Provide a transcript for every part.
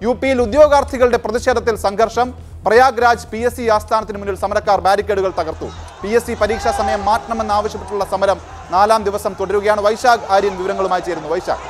U പിയിൽ ഉദ്യോഗാർത്ഥികളുടെ പ്രതിഷേധത്തിൽ സംഘർഷം പ്രയാഗ്രാജ് പി എസ് സി ആസ്ഥാനത്തിന് മുന്നിൽ സമരക്കാർ ബാരിക്കേഡുകൾ തകർത്തു പി എസ് സി പരീക്ഷാ സമയം മാറ്റണമെന്നാവശ്യപ്പെട്ടുള്ള സമരം നാലാം ദിവസം തുടരുകയാണ് വൈശാഖ് ആര്യൻ വിവരങ്ങളുമായി ചേരുന്നു വൈശാഖ്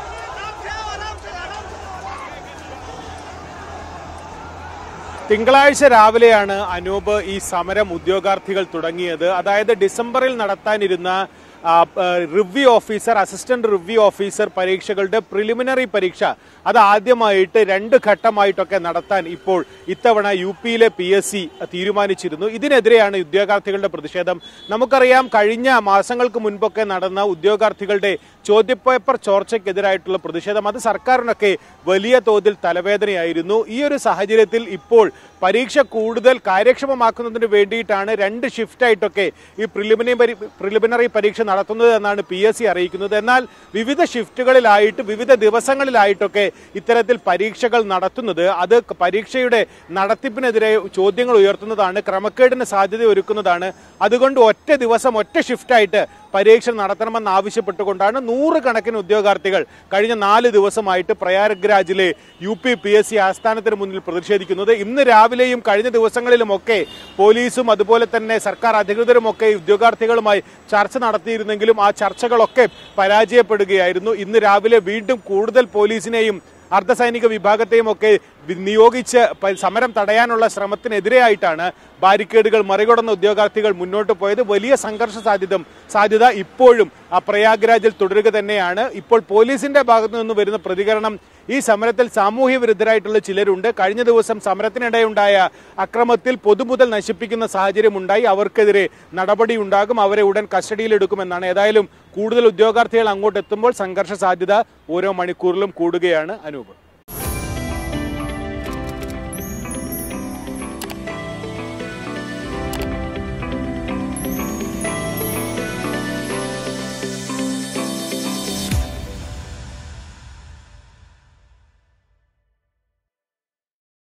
തിങ്കളാഴ്ച രാവിലെയാണ് അനൂപ് ഈ സമരം ഉദ്യോഗാർത്ഥികൾ തുടങ്ങിയത് അതായത് ഡിസംബറിൽ നടത്താനിരുന്ന ആ, ആ, review officer assistant review officer പരീക്ഷകളുടെ പ്രിലിമിനറി പരീക്ഷ അത് ആദ്യമായിട്ട് രണ്ട് ഘട്ടമായിട്ടൊക്കെ നടത്താൻ ഇപ്പോൾ ഇത്തവണ യു പിയിലെ പി എസ് സി തീരുമാനിച്ചിരുന്നു ഇതിനെതിരെയാണ് ഉദ്യോഗാർത്ഥികളുടെ പ്രതിഷേധം നമുക്കറിയാം കഴിഞ്ഞ മാസങ്ങൾക്ക് മുൻപൊക്കെ നടന്ന ഉദ്യോഗാർത്ഥികളുടെ ചോദ്യപേപ്പർ ചോർച്ചയ്ക്കെതിരായിട്ടുള്ള പ്രതിഷേധം അത് സർക്കാരിനൊക്കെ വലിയ തോതിൽ തലവേദനയായിരുന്നു ഈ ഒരു സാഹചര്യത്തിൽ ഇപ്പോൾ പരീക്ഷ കൂടുതൽ കാര്യക്ഷമമാക്കുന്നതിന് വേണ്ടിയിട്ടാണ് രണ്ട് ഷിഫ്റ്റായിട്ടൊക്കെ ഈ പ്രിലിമിനറി പ്രിലിമിനറി പരീക്ഷ നടത്തുന്നത് എന്നാണ് പി എസ് സി അറിയിക്കുന്നത് എന്നാൽ വിവിധ ഷിഫ്റ്റുകളിലായിട്ട് വിവിധ ദിവസങ്ങളിലായിട്ടൊക്കെ ഇത്തരത്തിൽ പരീക്ഷകൾ നടത്തുന്നത് അത് പരീക്ഷയുടെ നടത്തിപ്പിനെതിരെ ചോദ്യങ്ങൾ ഉയർത്തുന്നതാണ് ക്രമക്കേടിന് സാധ്യത ഒരുക്കുന്നതാണ് അതുകൊണ്ട് ഒറ്റ ദിവസം ഒറ്റ ഷിഫ്റ്റായിട്ട് പരീക്ഷ നടത്തണമെന്ന് ആവശ്യപ്പെട്ടുകൊണ്ടാണ് നൂറുകണക്കിന് ഉദ്യോഗാർത്ഥികൾ കഴിഞ്ഞ നാല് ദിവസമായിട്ട് പ്രയാഗ്രാജിലെ U P P S C ആസ്ഥാനത്തിന് മുന്നിൽ പ്രതിഷേധിക്കുന്നത് ഇന്ന് രാവിലെയും കഴിഞ്ഞ ദിവസങ്ങളിലുമൊക്കെ പോലീസും അതുപോലെ തന്നെ സർക്കാർ അധികൃതരുമൊക്കെ ഈ ഉദ്യോഗാർത്ഥികളുമായി ചർച്ച നടത്തിയിരുന്നെങ്കിലും ആ ചർച്ചകളൊക്കെ പരാജയപ്പെടുകയായിരുന്നു ഇന്ന് രാവിലെ വീണ്ടും കൂടുതൽ പോലീസിനെയും അർദ്ധസൈനിക വിഭാഗത്തെയും ഒക്കെ വി- നിയോഗിച്ച് പ- സമരം തടയാനുള്ള ശ്രമത്തിനെതിരെയായിട്ടാണ് ബാരിക്കേഡുകൾ മറികടന്ന ഉദ്യോഗാർത്ഥികൾ മുന്നോട്ട് പോയത് വലിയ സംഘർഷ സാധ്യത സാധ്യത ഇപ്പോഴും ആ പ്രയാഗ്രാജിൽ തുടരുക തന്നെയാണ് ഇപ്പോൾ പോലീസിന്റെ ഭാഗത്തു നിന്ന് വരുന്ന പ്രതികരണം ഈ സമരത്തിൽ സാമൂഹ്യ വിരുദ്ധരായിട്ടുള്ള ചിലരുണ്ട് കഴിഞ്ഞ ദിവസം സമരത്തിനിടെയുണ്ടായ അക്രമത്തിൽ പൊതുമുതൽ നശിപ്പിക്കുന്ന സാഹചര്യം ഉണ്ടായി അവർക്കെതിരെ നടപടി ഉണ്ടാകും അവരെ ഉടൻ കസ്റ്റഡിയിലെടുക്കുമെന്നാണ് ഏതായാലും കൂടുതൽ ഉദ്യോഗാർത്ഥികൾ അങ്ങോട്ട് എത്തുമ്പോൾ സംഘർഷ സാധ്യത ഓരോ മണിക്കൂറിലും കൂടുകയാണ് അനൂപ്